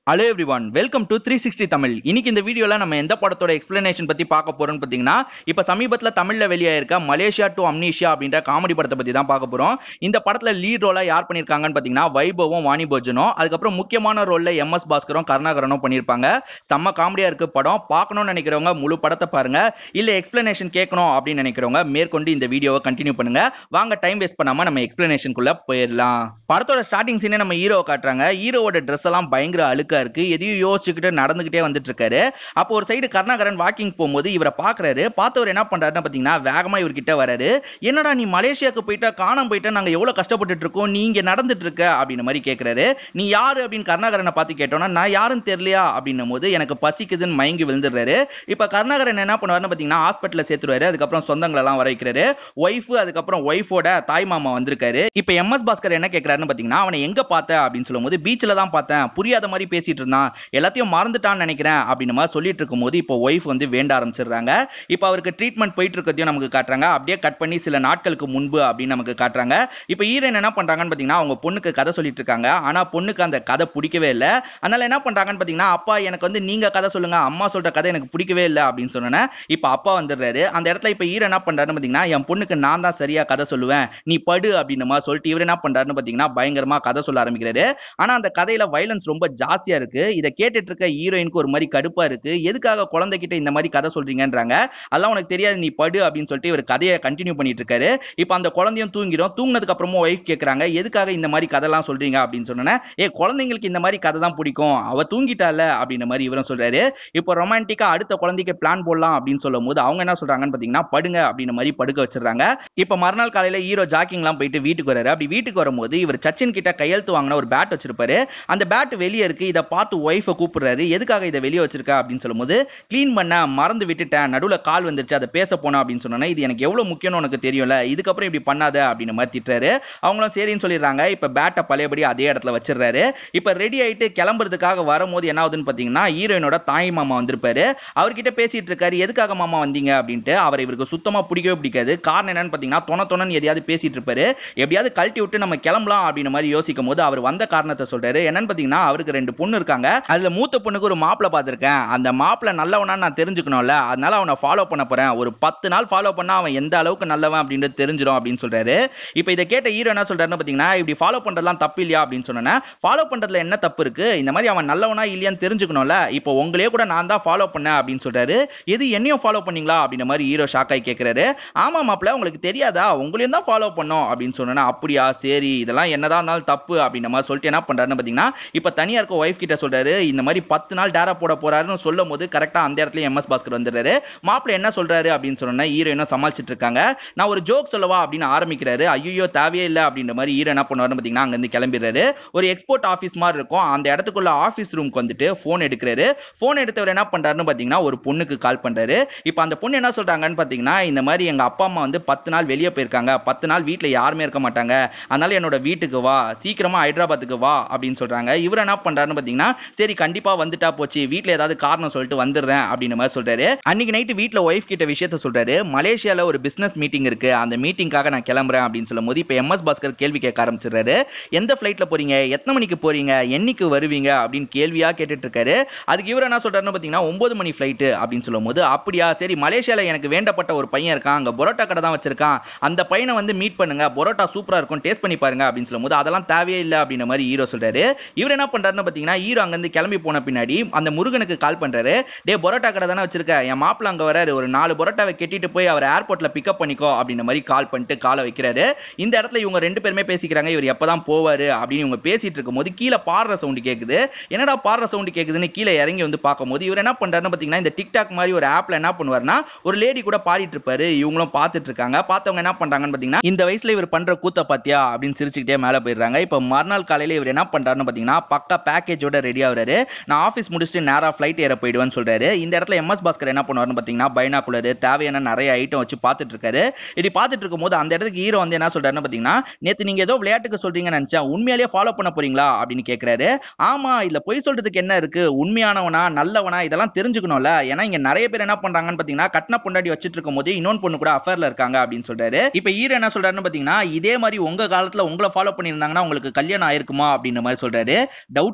hello everyone welcome to three sixty Tamil இன்னைக்கு இந்த வீடியோல நம்ம எந்த படத்தோட எக்ஸ்பிளனேஷன் பத்தி பார்க்க போறோம்னு பார்த்தீங்கன்னா இப்போ சமீபத்தில் தமிழ்ல வெளியாயிருக்க மலேசியா டு அம்னீஷியா அப்படின்ற காமெடி படத்தை பத்தி தான் பார்க்க போறோம் இந்த படத்துல லீட் ரோலா யார் பண்ணியிருக்காங்கன்னு பார்த்தீங்கன்னா வைபவும் வாணி போஜனும் அதுக்கப்புறம் முக்கியமான ரோல்ல எம் எஸ் பாஸ்கரும் கருணாகரனும் பண்ணியிருப்பாங்க செம்ம காமெடியா இருக்கு படம் பார்க்கணும்னு நினைக்கிறவங்க முழு படத்தை பாருங்க இல்ல எக்ஸ்பிளனேஷன் கேட்கணும் அப்படின்னு நினைக்கிறவங்க மேற்கொண்டு இந்த வீடியோவை கண்டினியூ பண்ணுங்க வாங்க டைம் வேஸ்ட் பண்ணாம நம்ம எக்ஸ்பிளனேஷனுக்குள்ள போயிடலாம் படத்தோட ஸ்டார்டிங் சீனே நம்ம ஹீரோவை காட்டுறாங்க ஹீரோவோட ட்ரெஸ் எல்லாம் பயங்கர அழுக்கா இருக்கு எதையும் யோசிச்சுக்கிட்டு நடந்துகிட்டே வந்துட்டு இருக்காரு அப்போ ஒரு சைடு கருணாகரன் வாக்கிங் போகும்போது இவரை பாக்குறாரு பார்த்தவர் என்ன பண்றாருன்னு பாத்தீங்கன்னா வேகமா இவர்கிட்ட வராரு என்னடா நீ மலேசியாவுக்கு போயிட்டா காணாம போயிட்டா நாங்க எவ்வளவு கஷ்டப்பட்டுட்டு இருக்கோம் நீ இங்க நடந்துட்டு இருக்க அப்படின்னு மாதிரி கேக்குறாரு நீ யாரு அப்படின்னு கருணாகரனை பார்த்து கேட்டோம்னா நான் யாருன்னு தெரியலையா அப்படின்னும் போது எனக்கு பசிக்குதுன்னு மயங்கி விழுந்துடுறாரு இப்ப கருணாகரன் என்ன பண்ணுவாருன்னு பாத்தீங்கன்னா ஹாஸ்பிட்டல்ல சேர்த்துருவாரு அதுக்கப்புறம் சொந்தங்களை எல்லாம் வர வைக்கிறாரு ஒய்ஃப் அதுக்கப்புறம் ஒய்ஃபோட தாய் மாமா வந்திருக்காரு இப்ப எம் எஸ் பாஸ்கர் என்ன கேக்குறாருன்னு பாத்தீங்கன்னா அவனை எங்க பார்த்த அப்படின்னு சொல்லும்போது பீச்ல தான் பார்த்தேன் புரியாத மாதிரி பேசிட்டு இருந்தான் எல்லாத்தையும் மறந்துட்டான்னு நினைக்கிறேன் அப்படின்னு மாதிரி சொல்லிட்டு இருக்கும்போது இப்போ ஒய்ஃப் வந்து வேண்ட ஆரம்பிச்சிடுறாங்க இப்போ அவருக்கு ட்ரீட்மெண்ட் போயிட்டு இருக்கிறதையும் நமக்கு காட்டுறாங்க அப்படியே கட் பண்ணி சில நாட்களுக்கு முன்பு அப்படின்னு நமக்கு காட்டுறாங்க இப்போ ஹீரோயின் என்ன பண்றாங்கன்னு பாத்தீங்கன்னா அவங்க பொண்ணுக்கு கதை சொல்லிட்டு இருக்காங்க ஆனா பொண்ணுக்கு அந்த கதை பிடிக்கவே இல்லை அதனால என்ன பண்றாங்கன்னு பாத்தீங்கன்னா அப்பா எனக்கு வந்து நீங்க கதை சொல்லுங்க அம்மா சொல்ற கதை எனக்கு பிடிக்கவே இல்லை அப்படின்னு சொன்னேன் இப்போ அப்பா வந்துடுறாரு அந்த இடத்துல இப்போ ஹீரோ என்ன பண்றாருன்னு பாத்தீங்கன்னா என் பொண்ணுக்கு நான் தான் சரியா கதை சொல்லுவேன் நீ படு அப்படின்னு மாதிரி சொல்லிட்டு இவர் என்ன பண்றாருன்னு பாத்தீங்கன்னா பயங்கரமா கதை சொல்ல ஆரம்பிக்கிறாரு ஆனா அந்த கதையில வைலன்ஸ் ரொம்ப ஜாஸ்தியா இருக்கு இதை கேட்டுட்டு இருக்க ஹீரோயினுக்கு ஒரு மாதிரி கடுப்பா இருக்கு எதுக்காக குழந்தைகிட்ட இந்த மாதிரி கதை சொல்றீங்கன்றாங்க அதெல்லாம் உனக்கு தெரியாது நீ படு அப்படின்னு சொல்லிட்டு இவர் கதையை கண்டினியூ பண்ணிட்டு இருக்காரு இப்போ அந்த குழந்தையும் தூங்கிடும் தூங்கினதுக்கு அப்புறமும் ஒய்ஃப் கேக்குறாங்க எதுக்காக இந்த மாதிரி கதைலாம் சொல்றீங்க அப்படின்னு சொன்னேன் ஏ குழந்தைங்களுக்கு இந்த மாதிரி கதை தான் பிடிக்கும் அவ தூங்கிட்டால அப்படின்ற மாதிரி இவரும் சொல்றாரு இப்போ ரொமான்டிக்கா அடுத்த குழந்தைக்கு பிளான் போடலாம் அப்படின்னு சொல்லும் போது அவங்க என்ன சொல்றாங்கன்னு பாத்தீங்கன்னா படுங்க அப்படின்ற மாதிரி படுக்க வச்சிடுறாங்க இப்போ மறுநாள் காலையில ஹீரோ ஜாக்கிங்லாம் போயிட்டு வீட்டுக்கு வராரு அப்படி வீட்டுக்கு வரும்போது இவர் சச்சின் கிட்ட கையெழுத்து வாங்கின ஒரு பேட் வச்சிருப்பாரு அந்த பேட் வெளியே இருக்கு இதை பார்த்து ஒய்ஃபை கூப்பிடுறாரு எதுக்காக இதை வெளியே வச்சிருக்க அப்படின்னு சொல்லும்போது க்ளீன் பண்ண மறந்து விட்டுட்டேன் நடுவில் கால் வந்துருச்சு அதை பேச போனோம் அப்படின்னு சொன்னோன்னே இது எனக்கு எவ்வளவு முக்கியம்னு உனக்கு தெரியும்ல இதுக்கப்புறம் இப்படி பண்ணாத அப்படின்னு மாதிரி திட்டுறாரு அவங்களும் சரின்னு சொல்லிடுறாங்க இப்போ பேட்டை பழையபடி அதே இடத்துல வச்சிடுறாரு இப்போ ரெடி ஆயிட்டு கிளம்புறதுக்காக வரும்போது என்ன ஆகுதுன்னு பார்த்தீங்கன்னா ஹீரோயினோட தாய் மாமா வந்திருப்பாரு அவர்கிட்ட பேசிட்டு இருக்காரு எதுக்காக மாமா வந்தீங்க அப்படின்ட்டு அவர் இவருக்கு சுத்தமா பிடிக்கவே பிடிக்காது காரணம் என்னன்னு பார்த்தீங்கன்னா தொண தொணன்னு எதையாவது பேசிட்டு இருப்பாரு எப்படியாவது கழட்டி விட்டு நம்ம கிளம்பலாம் அப்படின்னு மாதிரி யோசிக்கும் போது அவர் வந்த காரணத்தை சொல்றாரு என்னன்னு பார்த்தீங்கன்னா அவருக்கு ரெண்டு பொண்ணு இருக்காங்க அதுல மூத்த பொண்ணுக்கு ஒரு மாப்பிளை பார்த்திருக்கேன் அந்த மாப்பிளை நல்லவனா நான் தெரிஞ்சுக்கணும்ல அதனால அவனை ஃபாலோ பண்ண போறேன் ஒரு பத்து நாள் ஃபாலோ பண்ணா அவன் எந்த அளவுக்கு நல்லவன் அப்படின்றது தெரிஞ்சிடும் அப்படின்னு சொல்றாரு இப்போ இதை கேட்ட ஹீரோ என்ன சொல்றாருன்னு பார்த்தீங்கன்னா இப்படி ஃபாலோ பண்றதெல்லாம் தப்பு இல்லையா அப்படின்னு சொன்னேன் ஃபாலோ பண்றதுல என்ன தப்பு இருக்கு இந்த மாதிரி அவன் நல்லவனா இல்லையான்னு தெரிஞ்சுக்கணும்ல இப்போ உங்களையே கூட நான் தான் ஃபாலோ பண்ணேன் அப்படின்னு சொல்றாரு எது என்னையும் ஃபாலோ பண்ணீங்களா அப்படின்ற மாதிரி ஹீரோ ஷாக் ஆகி கேட்கிறாரு ஆமா மாப்பிள உங்களுக்கு தெரியாதா உங்களையும் தான் ஃபாலோ பண்ணோம் அப்படின்னு சொன்னா அப்படியா சரி இதெல்லாம் என்னதான் இருந்தாலும் தப்பு அப்படின்ற மாதிரி சொல்லிட்டு என்ன பண்றாருன்னு பார்த்தீங்கன்னா இப்போ தனியா இருக்க ஒய்ஃப் கிட்ட சொல்றாரு இந்த மாதிரி பத்து நாள் டேரா போட போறாருன்னு சொல்லும் போது கரெக்டா அந்த இடத்துல எம் எஸ் பாஸ்கர் வந்துடுறாரு மாப்பிள என்ன சொல்றாரு அப்படின்னு சொன்னா ஹீரோயினும் சமாளிச்சிட்டு இருக்காங்க நான் ஒரு ஜோக் சொல்லவா அப்படின்னு ஆரம்பிக்கிறாரு ஐயோ தேவையே இல்லை அப்படின்ற மாதிரி ஹீரோ என்ன பண்ணுவாருன்னு பார்த்தீங்கன்னா அங்கேருந்து கிளம்பிடுறாரு ஒரு எக்ஸ்போர்ட் ஆஃபீஸ் மாதிரி இருக்கும் அந்த இடத்துக்குள்ள ஆஃபீஸ் ரூமுக்கு வந்துட்டு ஃபோன் எடுக்கிறாரு ஃபோன் எடுத்தவர் என்ன பண்றாருன்னு பார்த்தீங்கன்னா ஒரு பொண்ணுக்கு கால் பண்றாரு இப்போ அந்த பொண்ணு என்ன சொல்றாங்கன்னு பார்த்தீங்கன்னா இந்த மாதிரி எங்க அப்பா அம்மா வந்து பத்து நாள் வெளியே போயிருக்காங்க பத்து நாள் வீட்டில் யாருமே இருக்க மாட்டாங்க அதனால என்னோட வீட்டுக்கு வா சீக்கிரமா ஹைதராபாத்துக்கு வா அப்படின்னு சொல்றாங்க இவர் என்ன பண்றாருன்னு பார்த்தீங்கன்னா சரி கண்டிப்பா வந்துட்டா போச்சு வீட்டில் ஏதாவது காரணம் சொல்லிட்டு வந்துடுறேன் அப்படின்னு மாதிரி சொல்றாரு அன்னைக்கு நைட்டு வீட்டில் ஒய்ஃப் கிட்ட விஷயத்த சொல்றாரு மலேசியால ஒரு பிசினஸ் மீட்டிங் இருக்கு அந்த மீட்டிங்காக நான் கிளம்புறேன் அப்படின்னு சொல்லும் போது இப்போ எம் எஸ் பாஸ்கர் கேள்வி கேட்க ஆரம்பிச்சிடுறாரு எந்த ஃபிளைட்ல போறீங்க எத்தனை மணிக்கு போறீங்க என்னைக்கு வருவீங்க அப்படின்னு கேள்வியா கேட்டுட்டு இருக்காரு அதுக்கு இவர் என்ன சொல்றாருன்னு பார்த்தீங்கன்னா ஒன்பது மணி ஃபிளைட்டு அப்படின்னு சொல்லும் போது அப்படியா சரி மலேசியால எனக்கு வேண்டப்பட்ட ஒரு பையன் இருக்கான் அங்க பரோட்டா கடை தான் வச்சிருக்கான் அந்த பையனை வந்து மீட் பண்ணுங்க பரோட்டா சூப்பரா இருக்கும் டேஸ்ட் பண்ணி பாருங்க அப்படின்னு சொல்லும் போது அதெல்லாம் தேவையே இல்லை அப்படின்ற மாதிரி ஹீரோ சொல்றாரு இவர் என்ன பண்றாருன்னு பார்த்தீங்கன்னா ஹீரோ அங்கிருந்து கிளம்பி போன பின்னாடி அந்த முருகனுக்கு கால் பண்றாரு டே பரோட்டா கடை தானே வச்சிருக்க என் மாப்பிள்ள அங்க வராரு ஒரு நாலு பரோட்டாவை கெட்டிட்டு போய் அவர் ஏர்போர்ட்ல பிக்கப் பண்ணிக்கோ அப்படின்ற மாதிரி கால் பண்ணிட்டு காலை வைக்கிறாரு இந்த இடத்துல இவங்க ரெண்டு பேருமே பேசிக்கிறாங்க இவர் எப்பதான் போவாரு அப்படின்னு இவங்க பேசிட்டு இருக்கும்போது கீழே பாடுற சவுண்ட் கேக்குது என்னடா பாடுற சவுண்ட் கேக்குதுன்னு கீழே இறங்கி வந்து பார்க்கும்போது இவர் என்ன பண்றாருன்னு பாத்தீங்கன்னா இந்த டிக்டாக் மாதிரி ஒரு ஆப்ல என்ன பண்ணுவாருன்னா ஒரு லேடி கூட பாடிட்டு இருப்பாரு இவங்களும் பார்த்துட்டு இருக்காங்க பார்த்தவங்க என்ன பண்றாங்கன்னு பாத்தீங்கன்னா இந்த வயசுல இவர் பண்ற கூத்த பாத்தியா அப்படின்னு சிரிச்சுக்கிட்டே மேல போயிடுறாங்க இப்போ மறுநாள் காலையில இவர் என்ன பண்றாருன்னு பாத்தீங்கன்னா பக்கா பேக்கேஜோட ரெடி ஆகுறாரு நான் ஆஃபீஸ் முடிச்சுட்டு நேரா ஃபிளைட் ஏற போயிடுவேன்னு சொல்றாரு இந்த இடத்துல எம் எஸ் பாஸ்கர் என்ன பண்ணுவாருன்னு பாத்தீங்கன்னா பைனாகுலர் தேவையான நிறைய ஐட்டம் வச்சு பார்த்துட்டு இருக்காரு இப்படி பார்த்துட்டு இருக்கும்போது அந்த இடத்துக்கு ஹீரோ வந்து என்ன சொல்றாருன்னு பாத்தீங்கன்னா நேத்து நீங்க ஏதோ விளையாட்டுக்கு சொல்றீங்கன்னு நினைச்சேன் உண்மையாலேயே ஃபாலோ பண்ண போறீங்களா அப்படின்னு கேக்குறாரு ஆமா இதுல பொய் சொல்றதுக்கு என்ன இருக்கு உண்மையானவனா நல்லவனா இதெல்லாம் தெரிஞ்சுக்கணும்ல ஏன்னா இங்க நிறைய பேர் என்ன பண்றாங்கன்னு பாத்தீங்கன்னா கட்டின பொண்டாடி வச்சிட்டு இருக்கும் போது இன்னொன்று பொண்ணு கூட அஃபேர்ல இருக்காங்க அப்படின்னு சொல்றாரு இப்ப ஹீரோ என்ன சொல்றாருன்னு பாத்தீங்கன்னா இதே மாதிரி உங்க காலத்துல உங்களை ஃபாலோ பண்ணியிருந்தாங்கன்னா உங்களுக்கு கல்யாணம் ஆயிருக்குமா அப்படின்ற மாதிரி சொல்றாரு டவுட் தான்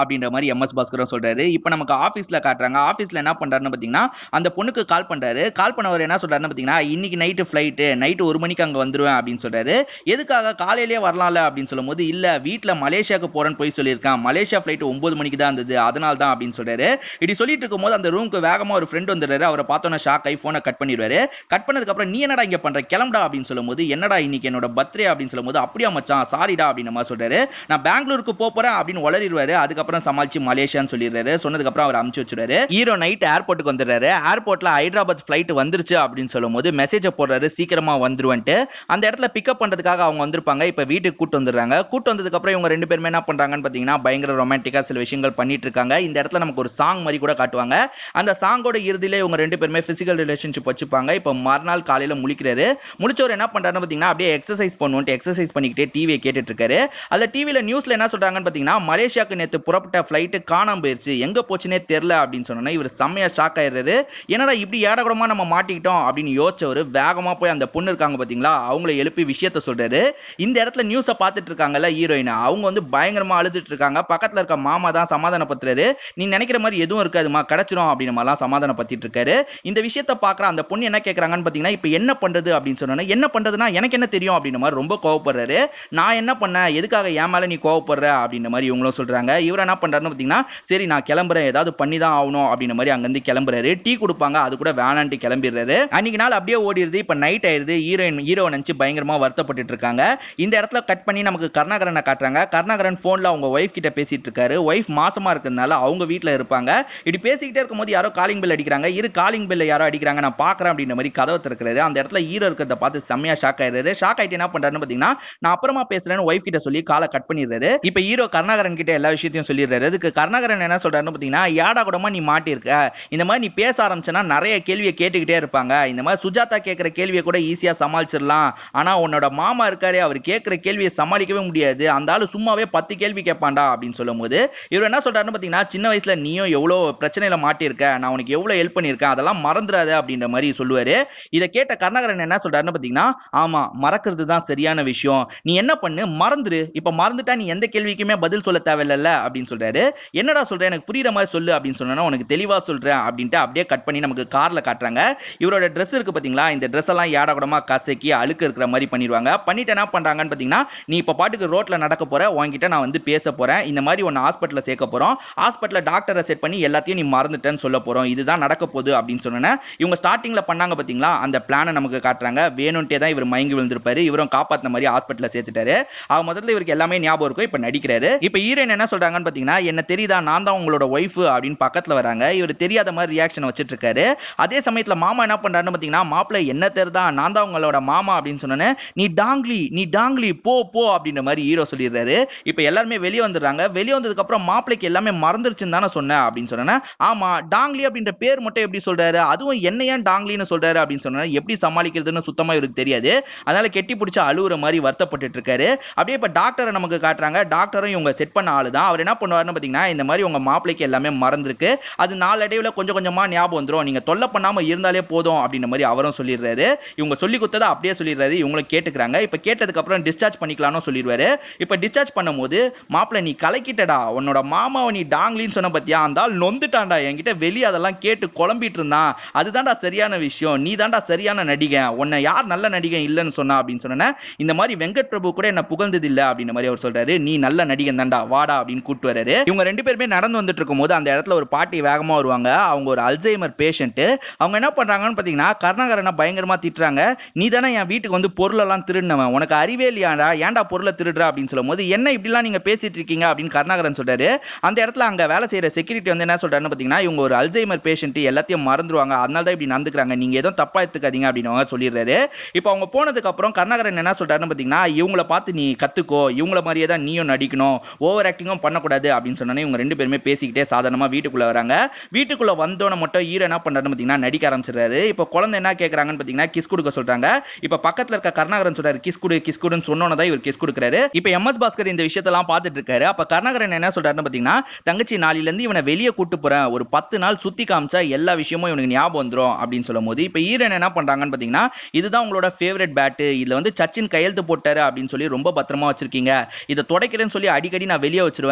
அப்படின்ற மாதிரி எம் எஸ் பாஸ்கரும் சொல்றாரு இப்போ நமக்கு ஆஃபீஸ்ல காட்டுறாங்க ஆஃபீஸ்ல என்ன பண்றாருன்னு பாத்தீங்கன்னா அந்த பொண்ணுக்கு கால் பண்றாரு கால் பண்ணவர் என்ன சொல்றாருன்னு பாத்தீங்கன்னா இன்னைக்கு நைட்டு ஃபிளைட்டு நைட்டு ஒரு மணிக்கு அங்க வந்துருவேன் அப்படின்னு சொல்றாரு எதுக்காக காலையிலேயே வரலாம்ல அப்படின்னு சொல்லும்போது இல்ல வீட்ல மலேசியாவுக்கு போறேன்னு போய் சொல்லியிருக்கான் மலேசியா ஃபிளைட் ஒன்பது மணிக்கு தான் இருந்தது அதனால தான் அப்படின்னு சொல்றாரு இப்படி சொல்லிட்டு இருக்கும்போது அந்த ரூமுக்கு வேகமா ஒரு ஃப்ரெண்ட் வந்துடுறாரு அவரை பார்த்தோன்னே ஷாக் ஆகி போனை கட் பண்ணிடுவாரு கட் பண்ணதுக்கு அப்புறம் நீ என்னடா இங்க பண்ற கிளம்புடா அப்படின்னு சொல்லும்போது என்னடா இன்னைக்கு என்னோட பர்த்டே அப்படின்னு சொல்லும்போது அப்படியா மச்சான் சாரிடா அப்படின்னு மாதிரி சொல்றாரு நான் பெங்களூருக்கு போப் போறேன் அப்படின்னு வளரிடுவாரு அதுக்கப்புறம் சமாளிச்சு மலேசியான்னு சொல்லிடுறாரு சொன்னதுக்கு அப்புறம் அவர் அமுச்சு வச்சுறாரு ஹீரோ நைட் ஏர்போர்ட்டுக்கு வந்துடுறாரு ஏர்போர்ட்ல ஹைதராபாத் ஃபிளைட் வந்துருச்சு அப்படின்னு சொல்லும்போது மெசேஜை போடுறாரு சீக்கிரமா வந்துருவன்ட்டு அந்த இடத்துல பிக்கப் பண்றதுக்காக அவங்க வந்திருப்பாங்க இப்ப வீட்டுக்கு கூட்டு வந்துடுறாங்க கூட்டு வந்ததுக்கு அப்புறம் இவங்க ரெண்டு பேருமே என்ன பண்றாங்கன்னு பாத்தீங்கன்னா பயங்கர ரொமான்டிக்கா சில விஷயங்கள் பண்ணிட்டு இருக்காங்க இந்த இடத்துல நமக்கு ஒரு சாங் மாதிரி கூட காட்டுவாங்க அந்த சாங்கோட இறுதியில இவங்க ரெண்டு பேருமே பிசிக்கல் ரிலேஷன்ஷிப் வச்சுப்பாங்க இப்ப மறுநாள் காலையில முழிக்கிறாரு முழிச்சவர் என்ன பண்றாருன்னு பாத்தீங்கன்னா அப்படியே எக்ஸசைஸ் பண்ணுவோம் எக்ஸசைஸ் பண்ணிக்கிட்டே டிவியை கேட்டுட்டு இருக்காரு அந்த டிவில நியூஸ்ல என்ன சொல்றாங்கன்னு பாத்தீங்கன்னா மலேசியாக்கு நேத்து புறப்பட்ட ஃபிளைட் காணாம போயிருச்சு எங்க போச்சுனே தெரியல அப்படின்னு சொன்னா இவர் செம்மையா ஷாக் ஆயிடுறாரு என்னடா இப்படி ஏடகுடமா நம்ம மாட்டிக்கிட்டோம் அப்படின்னு யோசிச்சவர் வேகமா போய் அந்த பொண்ணு இருக்காங்க பாத்தீங்களா அவங்கள எழுப்பி விஷயத்த சொல்றாரு இந்த இடத்துல நியூஸை பார்த்துட்டு இருக்காங்கல்ல ஹீரோயின் அவங்க வந்து பயங்கரமா அழுதுட்டு இருக்காங்க பக்கத்துல இருக்க மாமா தான் சமாதானப்படுத்துறாரு நீ நினைக்கிற மாதிரி எதுவும் இருக்காதுமா கிடைச்சிரும் அப்படின்னு மாதிரிலாம் சமாதானப்படுத்திட்டு இருக்காரு இந்த விஷயத்த பாக்குற அந்த பொண்ணு என்ன கேக்குறாங்கன்னு பாத்தீங்கன்னா இப்ப என்ன பண்றது அப்படின்னு சொன்னா என்ன பண்றதுன்னா எனக்கு என்ன தெரியும் அப்படின்ற மாதிரி ரொம்ப கோவப்படுறாரு நான் என்ன பண்ணேன் எதுக்காக என் மேல நீ கோவப்படுற அப்படின்ற மாதிரி இவங்களும் சொல்றாங்க இவர் என்ன பண்றாருன்னு பாத்தீங்கன்னா சரி நான் கிளம்புறேன் ஏதாவது பண்ணி தான் ஆகணும் அப்படின்ற மாதிரி அங்கிருந்து கிளம்புறாரு டீ கொடுப்பாங்க அது கூட வேணான்ட்டு கிளம்பிடுறாரு அன்னைக்கு நாள் அப்படியே ஓடிடுது இப்ப நைட் ஆயிருது ஹீரோயின் ஹீரோ நினைச்சு பயங்கரமா வருத்தப்பட்டு இருக்காங்க இந்த இடத்துல கட் பண்ணி நமக்கு கருணாகரனை காட்டுறாங்க கருணாகரன் போன்ல அவங்க ஒய்ஃப் கிட்ட பேசிட்டு இருக்காரு ஒய்ஃப் மாசமா இருக்கிறதுனால அவங்க வீட்ல இருப்பாங்க இப்படி பேசிக்கிட்டே இருக்கும்போது யாரோ காலிங் பெல் அடிக்கிறாங்க இரு காலிங் பெல் யாரோ அடிக்கிறாங்க நான் பாக்குறேன் அப்படின்ற மாதிரி கதவை திறக்கிறாரு அந்த இடத்துல ஹீரோ இருக்கிறத பார்த்து செம்மையா ஷாக் ஆயிடுறாரு ஷாக் ஆயிட்டு என்ன பண்றாருன்னு பாத்தீங்கன்னா நான் அப்புறமா பேசுறேன்னு ஒய்ஃப் கிட்ட சொல்லி காலை கட் பண்ணிடுறாரு இப்ப ஹீரோ கருணாகரன் கிட்ட எல்லா விஷயத்தையும் சொல்லிடுறாரு அதுக்கு கருணாகரன் என்ன சொல்றாருன்னு பாத்தீங்கன்னா ஏடா கூடமா நீ மாட்டிருக்க இந்த மாதிரி நீ பேச ஆரம்பிச்சனா நிறைய கேள்வியை கேட்டுக்கிட்டே இருப்பாங்க இந்த மாதிரி சுஜாதா கேட்கிற கேள்வியை கூட ஈஸியா சமாளிச்சிடலாம் ஆனா உன்னோட மாமா இருக்காரு அவர் கேட்கிற கேள்வியை சமாளிக்கவே முடியாது அந்த ஆளு சும்மாவே பத்து கேள்வி கேட்பான்டா அப்படின்னு சொல்லும்போது இவர் என்ன சொல்றாருன்னு பாத்தீங்கன்னா சின்ன வயசுல நீயும் எவ்வளவு பிரச்சனையில மாட்டியிருக்க நான் உனக்கு எவ்வளவு ஹெல்ப் பண்ணியிருக்கேன் அதெல்லாம் மறந்துடாத அப்படின்ற மாதிரி சொல்லுவாரு இதை கேட்ட கருணாகரன் என்ன சொல்றாருன்னு பாத்தீங்கன்னா ஆமா மறக்கிறது தான் சரியான விஷயம் நீ என்ன பண்ணு மறந்துரு இப்ப மறந்துட்டா நீ எந்த கேள்விக்குமே பதில் சொல்ல தேவையில்ல அப்படின்னு சொல்றாரு என்னடா சொல்ற எனக்கு புரியுற மாதிரி சொல்லு அப்படின்னு சொன்னா உனக்கு தெளிவா சொல்றேன் அப்படின்ட்டு அப்படியே கட் பண்ணி நமக்கு கார்ல காட்டுறாங்க இவரோட Dress இருக்கு பாத்தீங்களா இந்த Dress எல்லாம் ஏடா கூடமா கசக்கி அழுக்கு இருக்கிற மாதிரி பண்ணிடுவாங்க பண்ணிட்டு என்ன பண்றாங்கன்னு பாத்தீங்கன்னா நீ இப்ப பாட்டுக்கு ரோட்ல நடக்க போற உன்கிட்ட நான் வந்து பேச போறேன் இந்த மாதிரி உன்னை ஹாஸ்பிட்டல்ல சேர்க்க போறோம் ஹாஸ்பிட்டல்ல டாக்டரை செட் பண்ணி எல்லாத்தையும் நீ மறந்துட்டேன்னு சொல்ல போறோம் இதுதான் நடக்க போகுது அப்படின்னு சொன்னேன் இவங்க ஸ்டார்டிங்ல பண்ணாங்க பாத்தீங்களா அந்த பிளானை நமக்கு காட்டுறாங்க வேணும்ட்டே தான் இவர் மயங்கி விழுந்திருப்பாரு இவரும் காப்பாத்தின மாதிரி ஹாஸ்பிட்டல்ல சேர்த்துட்டாரு அவ முதல்ல இவருக்கு எல்லாமே ஞாபகம் இருக்கும் இப்ப நடிக்கிறாரு இப்ப ஹீரோயின் என்ன சொல்றாங்கன்னு பாத்தீங்கன்னா என்ன தெரியுதா நான் தான் உங்களோட ஒய்ஃப் அப்படின்னு பக்கத்துல வராங்க இவர் தெரியாத மாதிரி ரியாக்ஷன் வச்சிட்டு இருக்காரு அதே சமயத்துல மாமா என்ன பண்றாருன்னு பாத்தீங்கன்னா மாப்பிள்ளை என்ன தெரியுதா நான் தான் உங்களோட மாமா அப்படின்னு சொன்னேன் நீ டாங்லி நீ டாங்லி போ போ அப்படின்ற மாதிரி ஹீரோ சொல்லிடுறாரு இப்ப எல்லாருமே வெளியே வந்துடுறாங்க வெளியே வந்ததுக்கு அப்புறம் மாப்பிள்ளைக்கு எல்லாமே மறந்துருச்சுன்னு தானே சொன்னேன் அப்படின்னு சொன்னேன் ஆமா டாங்லி அப்படின்ற பேர் மட்டும் எப்படி சொல்றாரு அதுவும் என்ன ஏன் டாங்லின்னு சொல்றாரு அப்படின்னு சொன்னா எப்படி சமாளிக்கிறதுன்னு சுத்தமா இவருக்கு தெரியாது அதனால கெட்டி பிடிச்ச அழுவுற மாதிரி வருத்தப்பட்டுட்டு இருக்காரு அப்படியே இப்ப டாக்டரை நமக்கு காட்டுறாங்க டாக்டரும் இவங்க செட் பண்ண ஆளு தான் அவர் என்ன பண்ணுவாருன்னு பாத்தீங்கன்னா இந்த மாதிரி உங்க மாப்பிள்ளைக்கு எல்லாமே மறந்துருக்கு அது நாளடைவுல கொஞ்சம் கொஞ்சமா ஞாபகம் வந்துரும் நீங்க தொல்லை பண்ணாம இருந்தாலே போதும் அப்படின்ற மாதிரி அவரும் சொல்லிடுறாரு இவங்க சொல்லி கொடுத்ததை அப்படியே சொல்லிடுறாரு இவங்களும் கேட்டுக்கிறாங்க இப்ப கேட்டதுக்கு அப்புறம் டிஸ்சார்ஜ் பண்ணிக்கலாம்னு சொல்லிடுவாரு இப்ப டிஸ்சார்ஜ் பண்ணும்போது மாப்பிள்ளை நீ கலக்கிட்டடா உன்னோட மாமாவை நீ டாங்லின்னு சொன்ன பத்தியா அந்த ஆள் நொந்துட்டான்டா என்கிட்ட வெளியே அதெல்லாம் கேட்டு குழம்பிட்டு இருந்தான் அதுதான்டா சரியான விஷயம் நீ தான்டா சரியான நடிகன் உன்னை யார் நல்ல நடிகன் இல்லைன்னு சொன்னா அப்படின்னு சொன்னேன் இந்த மாதிரி வெங்கட் பிரபு கூட என்ன புகழ்ந்தது இல்ல அப்படின்ற மாதிரி அவர் சொல்றாரு நீ நல்ல நடிகன் தான்டா வாடா அப்படின்னு கூட்டு வராரு இவங்க ரெண்டு பேருமே நடந்து வந்துட்டு இருக்கும்போது அந்த இடத்துல ஒரு பாட்டி வேகமா வருவாங்க அவங்க ஒரு அல்சைமர் பேஷண்ட் அவங்க என்ன பண்றாங்கன்னு பாத்தீங்கன்னா கருணாகரனை பயங்கரமா திட்டுறாங்க நீ தானே என் வீட்டுக்கு வந்து பொருள் எல்லாம் திருடினவன் உனக்கு அறிவே இல்லையாடா ஏன்டா பொருளை திருடுற அப்படின்னு சொல்லும்போது என்ன இப்படிலாம் நீங்க பேசிட்டு இருக்கீங்க அப்படின்னு கருணாகரன் சொல்றாரு அந்த இடத்துல அங்க வேலை செய்யற செக்யூரிட்டி வந்து என்ன சொல்றாருன்னு பாத்தீங்கன்னா இவங்க ஒரு அல்சைமர் பேஷண்ட் எல்லாத்தையும் மறந்துருவாங்க அதனால தான் இப்படி நடந்துக்கிறாங்க நீங்க எதுவும் தப்பா எடுத்துக்காதீங்க அப்படின்னு அவங்க சொல்லிடுறாரு இப்போ அவங்க போனதுக்கு அப்புறம் கருணாகரன் என்ன சொல்றாருன்னு பாத்தீங்கன்னா இவங்கள பார்த்து நீ கத்துக்கோ இவங்கள மாதிரியே தான் நீயும் நடிக்கணும் ஓவர் ஆக்டிங்கும் பண்ணக்கூடாது அப்படின்னு சொன்னோன்னே இவங்க ரெண்டு பேருமே பேசிக்கிட்டே சாதாரணமா வீட்டுக்குள்ள வராங்க வீட்டுக்குள்ள வந்தோன மட்டும் ஹீரோ என்ன பண்றாருன்னு பாத்தீங்கன்னா நடிக்க ஆரம்பிச்சிடுறாரு இப்போ குழந்தை என்ன கேக்குறாங்கன்னு பாத்தீங்கன்னா கிஸ் கொடுக்க சொல்றாங்க இப்போ பக்கத்துல இருக்க கருணாகரன் சொல்றாரு கிஸ் கொடு கிஸ் கொடுன்னு சொன்னோன்னு தான் இவர் கிஸ் கொடுக்குறாரு இப்போ எம் எஸ் பாஸ்கர் இந்த விஷயத்தெல்லாம் பார்த்துட்டு இருக்காரு அப்ப கருணாகரன் என்ன சொல்றாருன்னு பாத்தீங்கன்னா தங்கச்சி நாளையில இருந்து இவனை வெளியே கூட்டு போறேன் ஒரு பத்து நாள் சுத்தி காமிச்சா எல்லா விஷயமும் இவனுக்கு ஞாபகம் வந்துரும் அப்படின்னு சொல்லும் போது இப்போ ஈரன் என்ன பண்றாங்கன்னு பாத்தீங்கன்னா இதுதான் உங்களோட ஃபேவரட் பேட்டு இதுல வந்து சச்சின் கையெழுத்து போட்டாரு அப்படின்னு சொல்லி ரொம்ப பத்திரமா வச்சிருக்கீங்க இதை துடைக்கிறேன்னு சொல்லி அடிக்கடி நான் வெளியே வச்சிருவேன் என்கிட்ட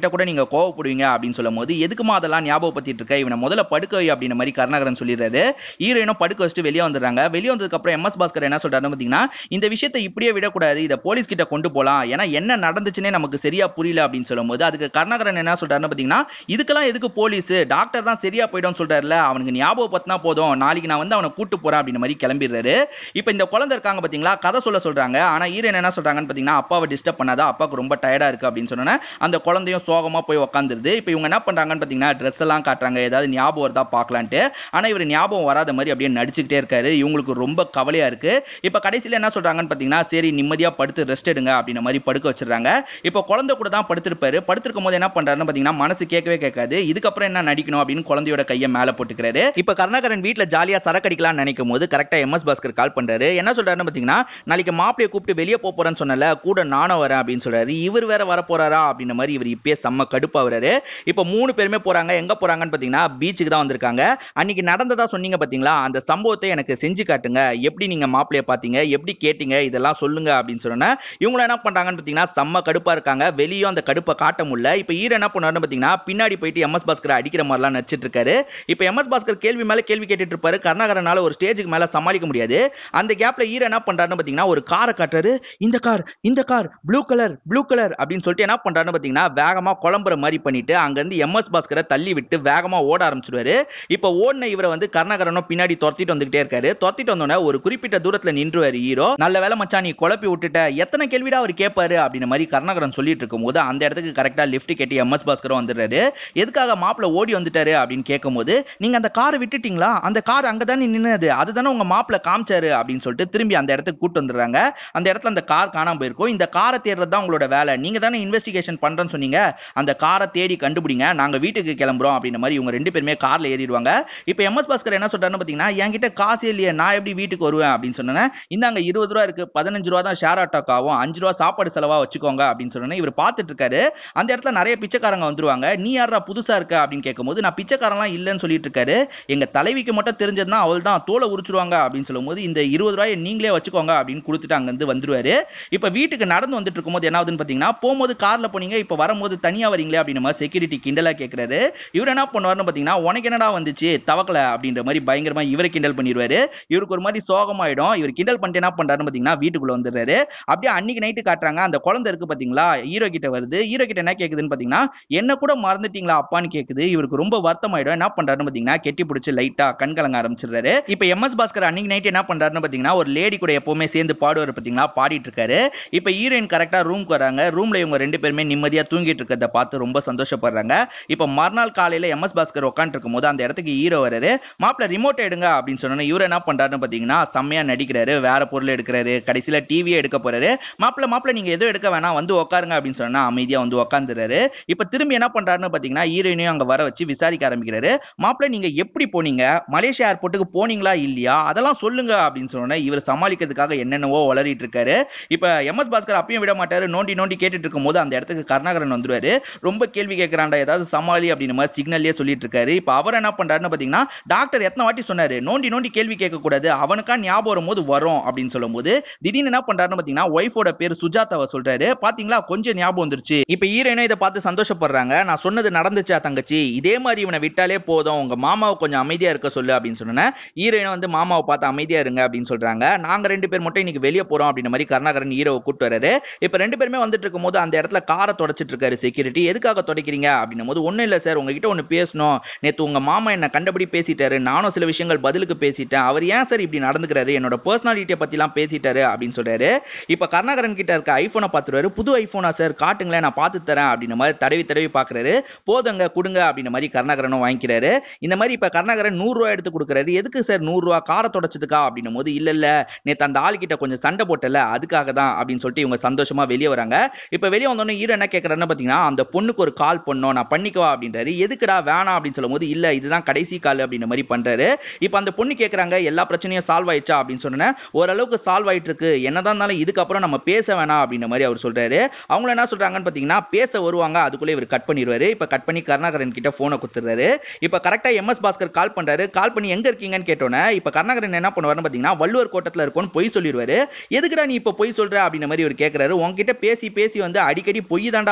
கிட்ட கூட நீங்க கோவப்படுவீங்க அப்படின்னு சொல்லும் போது எதுக்குமா அதெல்லாம் ஞாபகப்படுத்திட்டு இருக்க இவனை முதல்ல படுக்க வை அப்படின்ற மாதிரி கருணாகரன் சொல்லிடுறாரு ஹீரோயினும் படுக்க வச்சுட்டு வெளியே வந்துடுறாங்க வெளியே வந்ததுக்கு அப்புறம் எம் எஸ் பாஸ்கர் என்ன சொல்றாருன்னு பாத்தீங்கன்னா இந்த விஷயத்தை இப்படியே விடக்கூடாது இதை போலீஸ் கிட்ட கொண்டு போலாம் ஏன்னா என்ன நடந்துச்சுன்னே நமக்கு சரியா புரியல அப்படின்னு சொல்லும்போது அதுக்கு கருணாகரன் என்ன சொல்றாருன்னு பாத்தீங்கன்னா இதுக்கெல்லாம் எதுக்கு போலீஸ் டாக்டர் தான் சரியா போயிடும் சொல்றாருல அவனுக்கு ஞாபகப்படுத்தினா போதும் நாளைக்கு நான் வந்து அவனை கூட்டு போறேன் அப்படின்ற மாதிரி கிளம்பிடுறாரு இப்போ இந்த குழந்தை இருக்காங்க பாத்தீங்களா கதை சொல்ல சொல்றாங்க ஆனா ஹீரோயின் என்ன சொல்றாங்கன்னு பாத்தீங்கன்னா அப்பாவை டிஸ்டர்ப் பண்ணாதா அப்பாவுக்கு ரொம்ப டயர்டா இருக்கு அப்படின்னு சொன்னோன்னே அந்த குழந்தையும் சோகமா போய் உட்காந்துருது இப்போ இவங்க என்ன பண்றாங்கன்னு பாத்தீங்கன்னா ட்ரெஸ் எல்லாம் காட்டுறாங்க ஏதாவது ஞாபகம் வருதா பார்க்கலான்ட்டு ஆனா இவர் ஞாபகம் வராத மாதிரி அப்படியே நடிச்சுக்கிட்டே இருக்காரு இவங்களுக்கு ரொம்ப கவலையா இருக்கு இப்போ கடைசியில என்ன சொல்றாங்கன்னு பாத்தீங்கன்னா சரி நிம்மதியா படுத்து ரெஸ்ட் எடுங்க அப்படின்ற மாதிரி படுக்க வச்சிடுறாங்க இப்போ குழந்தை கூட தான் படுத்திருப்பாரு படுத்திருக்கும் போது என்ன பண்றாருன்னு பாத்தீங்கன்னா மனசு கேட்கவே கேட்காது இதுக்கப்புறம் என்ன நடிக்கணும் அப்படின்னு குழந்தையோட கையை மேல போட்டுக்கிறாரு இப்போ கருணாகரன் வீட்ல ஜாலியா சரக்கடிக்கலாம் நினைக்கும் போது கரெக்டா எம் எஸ் பாஸ்கர் கால் பண்றாரு என்ன சொல்றாருன்னு பாத்தீங்கன்னா நாளைக்கு மாப்பிளைய கூப்பிட்டு வெளியே போப் போறேன்னு சொன்னல கூட நானும் வரேன் அப்படின்னு சொல்றாரு இவர் வேற வர போறாரா அப்படின்ற மாதிரி இவர் இப்பயே செம்ம கடுப்பாகிறாரு இப்போ மூணு பேருமே போறாங்க எங்க போறாங்கன்னு பாத்தீங்கன்னா பீச்சுக்கு தான் வந்திருக்காங்க அன்னைக்கு நடந்ததா சொன்னீங்க பாத்தீங்களா அந்த சம்பவத்தை எனக்கு செஞ்சு காட்டுங்க எப்படி நீங்க மாப்பிளைய பாத்தீங்க எப்படி கேட்டீங்க இதெல்லாம் சொல்லுங்க அப்படின்னு சொன்னா இவங்க என்ன பண்றாங்கன்னு பாத்தீங்கன்னா செம்ம கடுப்பா இருக்காங்க வெளியும் அந்த கடுப்பை காட்ட முடியல இப்போ ஈர என்ன பண்ணாருன்னு பாத்தீங்கன்னா பின்னாடி போயிட்டு எம் எஸ் பாஸ்கர் அடிக்கிற மாதிரிலாம் நடிச்சிட்டு இருக்காரு இப்போ எம் எஸ் பாஸ்கர் கேள்வி மேல கேள்வி கேட்டுட்டு இருப்பாரு கருணாகரனால ஒரு ஸ்டேஜுக்கு மேல சமாளிக்க முடியாது அந்த கேப்ல ஈர என்ன பண்றாருன்னு பாத்தீங்கன்னா ஒரு காரை காட்டுறாரு இந்த கார் இந்த car blue colour blue colour அப்படின்னு சொல்லிட்டு என்ன பண்றாருன்னு பாத்தீங்கன்னா வேகமா குழம்புற மாதிரி பண்ணிட்டு அங்க இருந்து எம் எஸ் பாஸ்கரை தள்ளி விட்டு வேகமா ஓட ஆரம்பிச்சிடுவாரு இப்போ ஓடின இவரை வந்து கருணாகரனும் பின்னாடி துரத்திட்டு வந்துகிட்டே இருக்காரு துரத்திட்டு வந்தோடனே ஒரு குறிப்பிட்ட தூரத்துல நின்றுவாரு ஹீரோ நல்ல வேலை மச்சான் நீ குழப்பி விட்டுட்ட எத்தனை கேள்விடா அவர் கேட்பாரு அப்படின்ற மாதிரி கருணாகரன் சொல்லிட்டு இருக்கும்போது அந்த இடத்துக்கு கரெக்டா லிஃப்ட் கேட்டு எம் எஸ் பாஸ்கரும் வந்துடுறாரு எதுக்காக மாப்பிள்ள ஓடி வந்துட்டாரு அப்படின்னு கேட்கும்போது நீங்க அந்த காரை விட்டுட்டீங்களா அந்த கார் அங்க தானே நின்னது அதுதானே உங்க மாப்பிள்ள காமிச்சாரு அப்படின்னு சொல்லிட்டு திரும்பி அந்த இடத்துக்கு கூட்டு வந்துடுறாங்க அந்த இடத்துல அந்த கார் காணாம போயிருக்கும் இந்த காரை தேடுறது தான் உங்களோட வேலை நீங்க தானே இன்வெஸ்டிகேஷன் பண்றேன்னு சொன்னீங்க அந்த காரை தேடி கண்டுபிடிங்க நாங்க வீட்டுக்கு கிளம்புறோம் அப்படின்ற மாதிரி இவங்க ரெண்டு பேருமே கார்ல ஏறிடுவாங்க இப்போ எம் எஸ் பாஸ்கர் என்ன சொல்றாருன்னு பாத்தீங்கன்னா என்கிட்ட காசு இல்லையே நான் எப்படி வீட்டுக்கு வருவேன் அப்படின்னு சொன்னேன் இந்தாங்க இருபது ரூபா இருக்கு பதினஞ்சு ரூபா தான் ஷேர் ஆட்டோக்கு ஆகும் அஞ்சு ரூபா சாப்பாடு செலவா வச்சுக்கோங்க அப்படின்னு சொன்னேன் இவர் பார்த்துட்டு இருக்காரு அந்த இடத்துல நிறைய பிச்சைக்காரங்க வந்துருவாங்க நீ யாரா புதுசா இருக்க அப்படின்னு கேட்கும்போது நான் பிச்சைக்காரன்லாம் இல்லைன்னு சொல்லிட்டு இருக்காரு எங்க தலைவிக்கு மட்டும் தெரிஞ்சதுன்னா அவள் தான் தோலை உரிச்சிருவாங்க அப்படின்னு சொல்லும்போது இந்த இருபது ரூபாயை நீங்களே வச்சுக்கோங்க அப்படின்னு கொடுத்துட்டு அங்கிருந்து வந்துருவாரு இப்ப வீட்டுக்கு நடந்து வந்துட்டு இருக்கும்போது என்ன ஆகுதுன்னு பாத்தீங்கன்னா போகும்போது கார்ல போனீங்க இப்ப வரும்போது தனியா வரீங்களே அப்படின்னு மாதிரி செக்யூரிட்டி கிண்டலா கேட்கிறாரு இவர் என்ன பண்ணுவாருன்னு பாத்தீங்கன்னா உனக்கு என்னடா வந்துச்சு தவக்கல அப்படின்ற மாதிரி பயங்கரமா இவரை கிண்டல் பண்ணிடுவாரு இவருக்கு ஒரு மாதிரி சோகமாயிடும் இவர் கிண்டல் பண்ணிட்டு என்ன பண்றாருன்னு பாத்தீங்கன்னா வீட்டுக்குள்ள வந்துடுறாரு அப்படியே அன்னைக்கு நைட்டு காட்டுறாங்க அந்த குழந்தை இருக்கு பாத்தீங்களா ஹீரோ கிட்ட வருது ஹீரோ கிட்ட என்ன கேக்குதுன்னு பாத்தீங்கன்னா என்ன கூட மறந்துட்டீங்களா அப்பான்னு கேக்குது இவருக்கு ரொம்ப வருத்தமாயிடும் என்ன பண்றாருன்னு பாத்தீங்கன்னா கெட்டி பிடிச்சி லைட்டா கண் கலங்க ஆரம்பிச்சிடுறாரு இப்ப எம் எஸ் பாஸ்கர் அன்னைக்கு நைட் என்ன பண்றாருன்னு பாத்தீங்கன்னா ஒரு லேடி கூட எப்பவுமே சேர்ந்து பாடுவார் பாத்தீங்களா பாடிட்டு இருக்காரு இப்ப ஹீரோயின் கரெக்டா ரூம்க்கு வராங்க ரூம்ல இவங்க ரெண்டு பேருமே நிம்மதியா தூங்கிட்டு இருக்கிறத பார்த்து ரொம்ப சந்தோஷப்படுறாங்க இப்ப மறுநாள் காலையில எம் எஸ் பாஸ்கர் உட்காந்து இருக்கும் போது அந்த இடத்துக்கு ஹீரோ வராரு மாப்பிள்ள ரிமோட் எடுங்க அப்படின்னு சொன்னா இவரு என்ன பண்றாருன்னு பாத்தீங்கன்னா செம்மையா நடிக்கிறாரு வேற பொருள் எடுக்கிறாரு கடைசியில டிவியே எடுக்க போறாரு மாப்பிள்ள மாப்பிள்ள நீங்க எதுவும் எடுக்க வேணாம் வந்து உட்காருங்க அப்படின்னு சொன்னா அமைதியா வந்து உட்காந்துறாரு இப்ப திரும்பி என்ன பண்றாருன்னு பாத்தீங்கன்னா ஹீரோயினையும் அங்க வர வச்சு விசாரிக்க ஆரம்பிக்கிறாரு மாப்பிள்ள நீங்க எப்படி போனீங்க மலேசியா ஏர்போர்ட்டுக்கு போனீங்களா இல்லையா அதெல்லாம் சொல்லுங்க அப்படின்னு சொன்னா இவர் சமாளிக்கிறதுக்காக என்னென்னவோ வளரிட்டு இருக்காரு இப்ப எம் எஸ் பாஸ்கர் அப்பயும் விட மாட்டாரு நோண்டி நோண்டி கேட்டுட்டு இருக்கும் போது அந்த இடத்துக்கு கருணாகரன் வந்துருவாரு ரொம்ப கேள்வி கேட்கறான்டா ஏதாவது சமாளி அப்படின்னு மாதிரி சிக்னல்லே சொல்லிட்டு இருக்காரு இப்ப அவர் என்ன பண்றாருன்னு பாத்தீங்கன்னா டாக்டர் எத்தனை வாட்டி சொன்னாரு நோண்டி நோண்டி கேள்வி கேட்க கூடாது அவனுக்கா ஞாபகம் வரும்போது வரும் அப்படின்னு சொல்லும்போது திடீர்னு என்ன பண்றாருன்னு பாத்தீங்கன்னா ஒய்ஃபோட பேர் சுஜாதாவை சொல்றாரு பாத்தீங்களா கொஞ்சம் ஞாபகம் வந்துருச்சு இப்ப ஹீரோயினும் இதை பார்த்து சந்தோஷப்படுறாங்க நான் சொன்னது நடந்துச்சா தங்கச்சி இதே மாதிரி இவனை விட்டாலே போதும் உங்க மாமாவை கொஞ்சம் அமைதியா இருக்க சொல்லு அப்படின்னு சொன்னேன் ஹீரோயினும் வந்து மாமாவை பார்த்து அமைதியா இருங்க அப்படின்னு சொல்றாங்க நாங்க ரெண்டு பேர் மட்டும் இன்னைக்கு வெளியே போறோம் அப்படின்ற மாதிரி கருணாகரன் ஹீரோவை கூட்டு வராரு இப்ப ரெண்டு பேருமே வந்துட்டு இருக்கும்போது அந்த இடத்துல காரை தொடச்சிட்டு இருக்காரு செக்யூரிட்டி எதுக்காக துடைக்கிறீங்க அப்படின்னும் போது ஒண்ணும் இல்ல சார் உங்ககிட்ட ஒண்ணு பேசணும் நேத்து உங்க மாமா என்ன கண்டபடி பேசிட்டாரு நானும் சில விஷயங்கள் பதிலுக்கு பேசிட்டேன் அவர் ஏன் சார் இப்படி நடந்துக்கிறாரு என்னோட பர்சனாலிட்டியை பத்திலாம் பேசிட்டாரு அப்படின்னு சொல்றாரு இப்ப கருணாகரன் கிட்ட இருக்க ஐபோனை பார்த்துருவாரு புது ஐபோனா சார் காட்டுங்களேன் நான் பார்த்து தரேன் அப்படின்ற மாதிரி தடவி தடவி பாக்குறாரு போதுங்க கொடுங்க அப்படின்ற மாதிரி கருணாகரனும் வாங்கிக்கிறாரு இந்த மாதிரி இப்ப கருணாகரன் நூறு ரூபாய் எடுத்து கொடுக்குறாரு எதுக்கு சார் நூறு ரூபா காரை தொடச்சதுக்கா அப்படின்னும் போது இல்ல இல்ல நேத்து அந்த ஆள் கிட்ட கொஞ்சம் சண்டை போட்டல அதுக்காக தான் அப்படின்னு சொல்லிட்டு இவங்க சந்தோஷமா வெளியே வராங்க இப்ப வெளியே வந்தோடனே ஹீரோ என்ன கேட்கறாருன்னு பாத்தீங்கன்னா அந்த பொண்ணுக்கு ஒரு கால் பண்ணோம் நான் பண்ணிக்கவா அப்படின்றாரு எதுக்குடா வேணாம் அப்படின்னு சொல்லும்போது இல்ல இதுதான் கடைசி கால் அப்படின்ற மாதிரி பண்றாரு இப்ப அந்த பொண்ணு கேக்குறாங்க எல்லா பிரச்சனையும் சால்வ் ஆயிடுச்சா அப்படின்னு சொன்னேன் ஓரளவுக்கு சால்வ் ஆயிட்டு இருக்கு என்னதான் இருந்தாலும் இதுக்கப்புறம் நம்ம பேச வேணாம் அப்படின்ற மாதிரி அவர் சொல்றாரு அவங்க என்ன சொல்றாங்கன்னு பாத்தீங்கன்னா பேச வருவாங்க அதுக்குள்ளே இவர் கட் பண்ணிடுவாரு இப்ப கட் பண்ணி கருணாகரன் கிட்ட போனை குத்துறாரு இப்ப கரெக்டா எம் எஸ் பாஸ்கர் கால் பண்றாரு கால் பண்ணி எங்க இருக்கீங்கன்னு கேட்டோன்னே இப்ப கருணாகரன் என்ன பண்ணுவாருன்னு பாத்தீங்கன்னா வள்ளுவர் கோட்டத்துல இருக்கும்னு பொய் சொல்லிடுவாரு எதுக்குடா நீ இப்ப பொய் சொல்ற அப்படின்ற மாதிரி இவர் கேக்குறாரு உன்கிட்ட பேசி பேசி வந்து அடிக்கடி பொய் தாண்டா வருது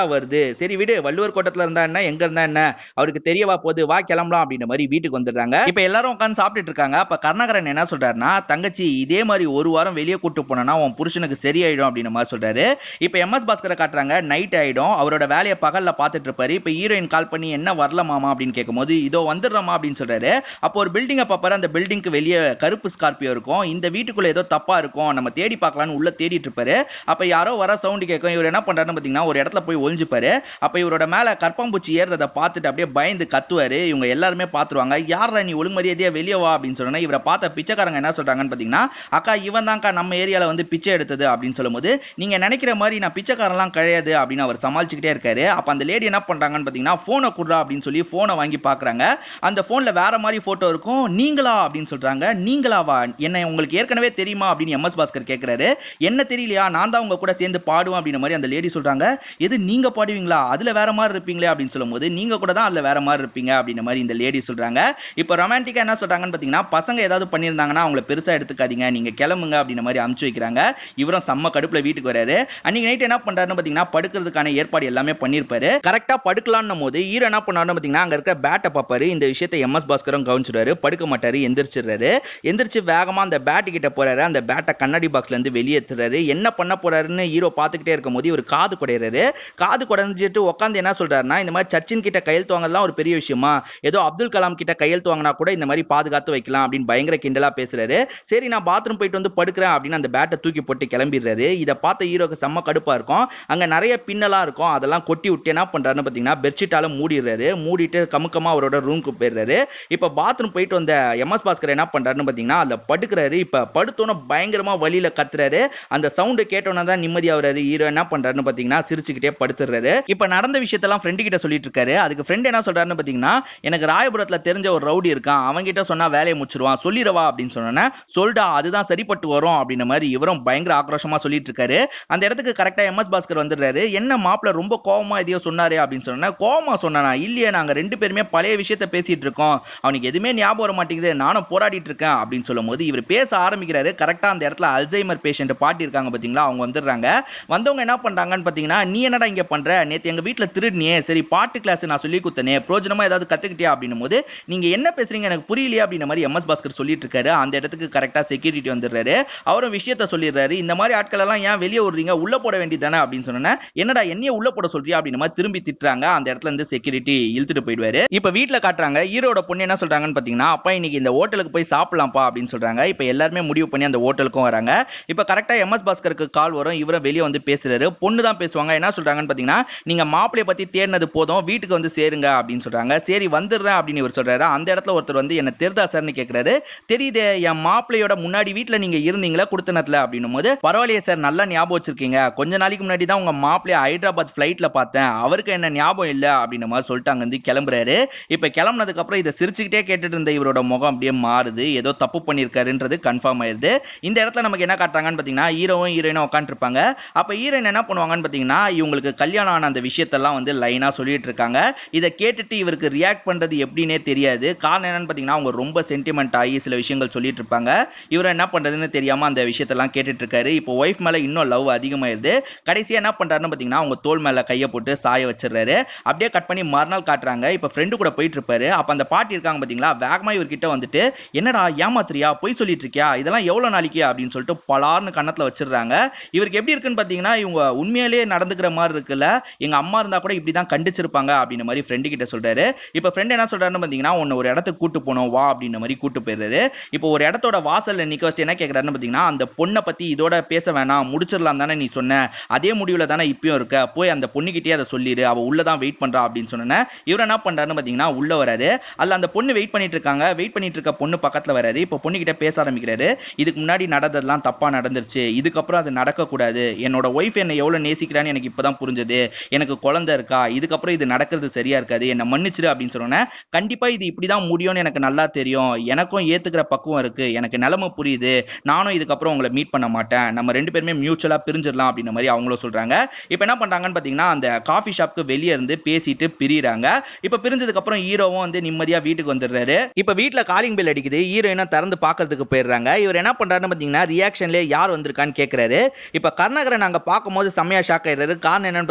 சரி விடு வள்ளுவர் கோட்டத்துல இருந்தா என்ன எங்க இருந்தா என்ன அவருக்கு தெரியவா போகுது வா கிளம்பலாம் அப்படின்ற மாதிரி வீட்டுக்கு வந்துடுறாங்க இப்ப எல்லாரும் உட்காந்து சாப்பிட்டுட்டு இருக்காங்க அப்ப கருணாகரன் என்ன சொல்றாருன்னா தங்கச்சி இதே மாதிரி ஒரு வாரம் வெளியே கூட்டு போனோம்னா உன் புருஷனுக்கு சரியாயிடும் அப்படின்ற மாதிரி சொல்றாரு இப்ப எம் எஸ் பாஸ்கரை காட்டுறாங்க நைட் ஆயிடும் அவரோட வேலையை பகல்ல பாத்துட்டு இருப்பாரு இப்ப ஹீரோயின் கால் பண்ணி என்ன வரல மாமா அப்படின்னு கேட்கும்போது இதோ வந்துடுறமா அப்படின்னு சொல்றாரு அப்போ ஒரு பில்டிங்கை பார்ப்பாரு அந்த பில்டிங்க்கு வெளியே கருப்பு ஸ்கார்பியோ இருக்கும் இந்த வீட்டுக்குள்ள ஏதோ தப்பா இருக்கும் நம்ம தேடி பார்க்கலாம்னு உள்ள தேடிட்டு இருப்பாரு அப்ப யாரோ வர சவுண்ட் கேட்கும் இவர் என்ன பண்றாருன்னு பாத்தீங்கன்னா ஒரு இடத்துல போய் ஒளிஞ்சுப்பாரு அப்ப இவரோட மேல கற்பம்பூச்சி ஏறுறத பார்த்துட்டு அப்படியே பயந்து கத்துவாரு இவங்க எல்லாருமே பாத்துருவாங்க யாரா நீ ஒழுங்கு மரியாதையா வெளியே வா அப்படின்னு சொன்னா இவரை பார்த்த பிச்சைக்காரங்க என்ன சொல்றாங்கன்னு பாத்தீங்கன்னா அக்கா இவன் தான்க்கா நம்ம ஏரியால வந்து பிச்சை எடுத்தது அப்படின்னு சொல்லும்போது நீங்க நினைக்கிற மாதிரி நான் பிச்சைக்காரன்லாம் கிடையாது அப்படின்னு அவர் சமாளிச்சுக்கிட்டே இருக்காரு அப்ப அந்த லேடி என்ன பண்றாங்கன்னு பாத்தீங்கன்னா போனை குடுறா அப்படின்னு சொல்லி போனை வாங்கி பாக்குறாங்க அந்த போன்ல வேற மாதிரி போட்டோ இருக்கும் நீங்களா அப்படின்னு சொல்றாங்க நீங்களாவா என்ன உங்களுக்கு ஏற்கனவே தெரியுமா அப்படின்னு எம் எஸ் பாஸ்கர் கேக்குறாரு என்ன தெரியலையா நான் தான் உங்க கூட சேர்ந்து பாடுவேன் அப்படின்ற மாதிரி அந்த லேடி சொல்றாங்க எது நீங்க பாடுவீங்களா அதுல வேற மாதிரி இருப்பீங்களே அப்படின்னு சொல்லும்போது நீங்க கூட தான் அதுல வேற மாதிரி இருப்பீங்க அப்படின்ற மாதிரி இந்த லேடி சொல்றாங்க இப்போ ரொமான்டிக்கா என்ன சொல்றாங்கன்னு பாத்தீங்கன்னா பசங்க ஏதாவது பண்ணியிருந்தாங்கன்னா அவங்கள பெருசா எடுத்துக்காதீங்க நீங்க கிளம்புங்க அப்படின்ற மாதிரி அமுச்சு வைக்கிறாங்க இவரும் செம்ம கடுப்புல வீட்டுக்கு வராரு அன்னைக்கு நைட் என்ன பண்றாருன்னு பாத்தீங்கன்னா படுக்கிறதுக்கான ஏற்பாடு எல்லாமே பண்ணிருப்பாரு கரெக்டா படுக்கலாம்னும் போது ஈரோ என்ன பண்ணாருன்னு பாத்தீங்கன்னா அங்க இருக்க பேட்டை பார்ப்பாரு இந்த விஷயத்தை எம் எஸ் பாஸ்கரும் கவனிச்சிடுறாரு படுக்க மாட்டாரு எந்திரிச்சிடுறாரு எந்திரிச்சு வேகமா அந்த பேட்டு கிட்ட போறாரு அந்த பேட்டை கண்ணாடி பாக்ஸ்ல இருந்து வெளியேற்றுறாரு என்ன பண்ண போறாருன்னு ஹீரோ பார்த்துக்கிட்டே இருக்கும் போது இவர் காது குடையிறாரு காது குடைஞ்சிட்டு உட்காந்து என்ன சொல்றாருன்னா இந்த மாதிரி சச்சின் கிட்ட கையெழுத்து வாங்கலாம் ஒரு பெரிய விஷயமா ஏதோ அப்துல் கலாம் கிட்ட கையெழுத்து வாங்கினா கூட இந்த மாதிரி பாதுகாத்து வைக்கலாம் அப்படின்னு பயங்கர கிண்டலா பேசுறாரு சரி நான் பாத்ரூம் போயிட்டு வந்து படுக்கிறேன் அப்படின்னு அந்த பேட்டை தூக்கி போட்டு கிளம்பிடுறாரு இதை பார்த்த ஹீரோக்கு செம்ம கடுப்பா இருக்கும் அங்க நிறைய பின்னலா இருக்கும் அதெல்லாம் கொட்டி விட்டு என்ன பண்றாருன்னு பாத்தீங்கன்னா பெட்ஷீட்டால மூடிடுறாரு மூடிட்டு கமுக்கமா அவரோட ரூமுக்கு போயிடுறாரு இப்ப பாத்ரூம் போயிட்டு வந்த எம் எஸ் பாஸ்கர் என்ன பண்றாருன்னு பாத்தீங்கன்னா அதுல படுக்கிறாரு இப்ப படுத்தோன்னு பயங்கரமா வழியில கத்துறாரு அந்த சவுண்டு கேட்டோன்னே தான் நிம்மதியாகிறாரு ஹீரோ என்ன பண்றாருன்னு பாத்தீங்கன்னா சிரிச்சுக்கிட்டே படுத்துறாரு இப்ப நடந்த விஷயத்தெல்லாம் ஃப்ரெண்டு கிட்ட சொல்லிட்டு இருக்காரு அதுக்கு ஃப்ரெண்ட் என்ன சொல்றாருன்னு பாத்தீங்கன்னா எனக்கு ராயபுரத்துல தெரிஞ்ச ஒரு ரவுடி இருக்கான் அவன் கிட்ட சொன்னா வேலையை முடிச்சிருவான் சொல்லிடவா அப்படின்னு சொன்னோன்னே சொல்டா அதுதான் சரிப்பட்டு வரும் அப்படின்ற மாதிரி இவரும் பயங்கர ஆக்ரோஷமா சொல்லிட்டு இருக்காரு அந்த இடத்துக்கு கரெக்டா எம் எஸ் பாஸ்கர் வந்துடுறாரு என்ன மாப்பிள்ள ரொம்ப கோவமா எதையோ சொன்னாரு அப்படின்னு சொன்னா கோவமா சொன்னானா இல்லையே நாங்க ரெண்டு பேருமே பழைய விஷயத்த பேசிட்டு இருக்கோம் அவனுக்கு எதுவுமே ஞாபகம் வர மாட்டேங்குது நானும் போராடிட்டு இருக்கேன் அப்படின்னு சொல்லும் போது இவர் பேச ஆரம்பிக்கிறாரு கரெக்டா அந்த இடத்துல அல்சைமர் பேஷண்ட் பாட்டி இருக்காங்க பாத்தீங்களா அவங்க வந்துடுறாங்க வந்தவங்க என்ன பண்றாங்கன்னு பாத்தீங்கன்னா நீ என்னடா இங்க பண்ற நேத்து எங்க வீட்ல திருடினியே சரி பாட்டு கிளாஸ் நான் சொல்லி குத்தனே பிரோஜனமா ஏதாவது கத்துக்கிட்டியா அப்படின்னும் போது நீங்க என்ன பேசுறீங்க எனக்கு புரியலையா அப்படின்ற மாதிரி எம் எஸ் பாஸ்கர் சொல்லிட்டு இருக்காரு அந்த இடத்துக்கு கரெக்டா செக்யூரிட்டி வந்துடுறாரு அவரும் விஷயத்த சொல்லிடுறாரு இந்த மாதிரி ஆட்கள் எல்லாம் ஏன் வெளியே விடுறீங்க உள்ள போட வேண்டியதானே அப்படின்னு சொன்னா என்னடா என்னைய உள்ள போட சொல்றியா அப்படின்ற மாதிரி திரும்பி திட்டுறாங்க அந்த இடத்துல இருந்து செக்யூரிட்டி இழுத்துட்டு போயிடுவாரு இப்ப வீட்ல காட்டுறாங்க ஹீரோட பொண்ணு என்ன சொல்றாங்கன்னு பாத்தீங்கன்னா அப்பா இன்னைக்கு இந்த ஹோட்டலுக்கு போய் சாப்பிடலாம்ப்பா அப்படின்னு சொல்றாங்க இப்ப எல்லாருமே முடிவு பண்ணி அந்த ஹோட்டலுக்கும் வராங்க இப்ப கரெக்டா எம் எஸ் பாஸ்கருக்கு கால் வரும் இவரும் வெளியே வந்து பேசுறாரு பொண்ணு தான் பேசுவாங்க என்ன சொல்றாங்கன்னு பாத்தீங்கன்னா நீங்க மாப்பிளைய பத்தி தேடினது போதும் வீட்டுக்கு வந்து சேருங்க அப்படின்னு சொல்றாங்க சரி வந்துடுறேன் அப்படின்னு இவர் சொல்றாரு அந்த இடத்துல ஒருத்தர் வந்து என்ன தெரிதா சார்னு கேக்குறாரு தெரியுதே என் மாப்பிளையோட முன்னாடி வீட்ல நீங்க இருந்தீங்களா குடுத்தனத்துல அப்படின்னும் போது பரவாயில்லையே சார் நல்லா ஞாபகம் வச்சிருக்கீங்க கொஞ்ச நாளைக்கு முன்னாடி தான் உங்க மாப்பிளைய ஹைதராபாத் ஃபிளைட்ல பார்த்தேன் அவருக்கு என்ன ஞாபகம் இல்ல அப்படின்ற மாதிரி சொல்லிட்டு அங்க இருந்து கிளம்புறாரு இப்ப கிளம்புனதுக்கு அப்புறம் இதை சிரிச்சுக்கிட்டே கேட்டுட்டு இருந்த இவரோட முகம் அப்படியே மாறுது ஏதோ தப்பு பண்ணிருக்காருன்றது கன்ஃபார்ம் ஆயிருது இந்த இடத்துல நமக்கு என்ன காட்டுறாங்கன்னு பாத்தீங்கன்னா ஹீரோவும் ஹீரோயினும் உட்காந்துருப்பாங்க அப்ப ஹீரோயின் என்ன பண்ணுவாங்கன்னு பாத்தீங்கன்னா இவங்களுக்கு கல்யாணம் ஆன அந்த விஷயத்தெல்லாம் வந்து லைனா சொல்லிட்டு இருக்காங்க இதை கேட்டுட்டு இவருக்கு ரியாக்ட் பண்றது எப்படின்னே தெரியாது காரணம் என்னன்னு பாத்தீங்கன்னா அவங்க ரொம்ப சென்டிமெண்ட் ஆகி சில விஷயங்கள் சொல்லிட்டு இருப்பாங்க இவர் என்ன பண்றதுன்னு தெரியாம அந்த விஷயத்தெல்லாம் கேட்டுட்டு இருக்காரு இப்போ ஒய்ஃப் மேல இன்னும் லவ் அதிகமாயிருது கடைசியா என்ன பண்றாருன்னு பாத்தீங்கன்னா அவங்க தோல் மேல கையை போட்டு சாய வச்சிடுறாரு அப்படியே கட் பண்ணி மறுநாள் காட்டுறாங்க இப்ப ஃப்ரெண்டு கூட போயிட்டு இருப்பாரு அப்ப அந்த பாட்டி இருக்காங்க பாத்தீங்களா வேகமா இவர்கிட்ட வந்துட்டு என்னடா ஏமாத்துறியா பொய் சொல்லிட்டு இருக்கியா இதெல்லாம் எவ்வளவு நாளைக்கு அப்படின்னு சொல்லிட்டு பலார்னு கண்ணத்துல வச்சிடுறாங்க இவருக்கு எப்படி இருக்குன்னு பாத்தீங்கன்னா இவங்க உண்மையிலேயே நடந்துக்கிற மாதிரி இருக்குல்ல எங்க அம்மா இருந்தா கூட இப்படிதான் கண்டிச்சிருப்பாங்க அப்படின்ற மாதிரி ஃப்ரெண்டு கிட்ட சொல்றாரு இப்ப ஃப்ரெண்ட் என்ன சொல்றாருன்னு பாத்தீங்கன்னா உன்னை ஒரு இடத்துக்கு கூட்டு போனோம் வா அப்படின்ற மாதிரி கூட்டு போயிடுறாரு இப்போ ஒரு இடத்தோட வாசல்ல நிக்க வச்சுட்டு என்ன கேக்குறாருன்னு பாத்தீங்கன்னா அந்த பொண்ணை பத்தி இதோட பேச வேணாம் முடிச்சிடலாம் தானே நீ சொன்ன அதே முடிவுல தானே இப்பயும் இருக்க போய் அந்த பொண்ணுகிட்டயே அதை சொல்லிடு அவ உள்ளதான் வெயிட் பண்றா அப்படின்னு சொன்னேன் இவர் என்ன பண்றாருன்னு பாத்தீங்கன்னா உள்ள வராரு அதுல அந்த பொண்ணு வெயிட் பண்ணிட்டு இருக்காங்க வெயிட் பண்ணிட்டு இருக்க பொண்ணு பக்கத்துல வராரு இப்போ பொண்ணு கிட்ட பேச ஆரம்பிக்கிறாரு இதுக்கு முன்னாடி நடந்ததெல்லாம் தப்பா நடந்துருச்சு இதுக்கப்புறம் அது நடக்கக்கூடாது என்னோட ஒய்ஃப் என்னை எவ்வளவு நேசிக்கிறான்னு எனக்கு இப்பதான் புரிஞ்சது எனக்கு குழந்தை இருக்கா இதுக்கப்புறம் இது நடக்கிறது சரியா இருக்காது என்ன மன்னிச்சிரு அப்படின்னு சொன்னோன்னே கண்டிப்பா இது இப்படிதான் முடியும்னு எனக்கு நல்லா தெரியும் எனக்கும் ஏத்துக்கிற பக்குவம் இருக்கு எனக்கு நிலைமை புரியுது நானும் இதுக்கப்புறம் உங்களை மீட் பண்ண மாட்டேன் நம்ம ரெண்டு பேருமே மியூச்சுவலா பிரிஞ்சிடலாம் அப்படின்ற மாதிரி அவங்களும் சொல்றாங்க இப்போ என்ன பண்றாங்கன்னு பாத்தீங்கன்னா அந்த காஃபி ஷாப்க்கு வெளியே இருந்து பேசிட்டு பிரியறாங்க இப்போ பிரிஞ்சதுக்கு அப்புறம் ஹீரோவும் வந்து நிம்மதியா வீட்டுக்கு வந்துடுறாரு இப்போ வீட்ல காலிங் பெல் அடிக்குது ஹீரோயினா திறந்து பார்க்கறதுக்கு போயிடுறாங்க இவர் என்ன பண்றாருன்னு பாத்தீங்கன்னா ரியாக்ஷன்ல யார் வந்திருக்கான்னு கேக்குறாரு இப்போ கருணாகரன் அங்க பார்க்கும்போது செம்மையா ஷாக் ஆயிடுறாரு காரணம் என்னன்னு பாத்தீங்கன்னா அங்க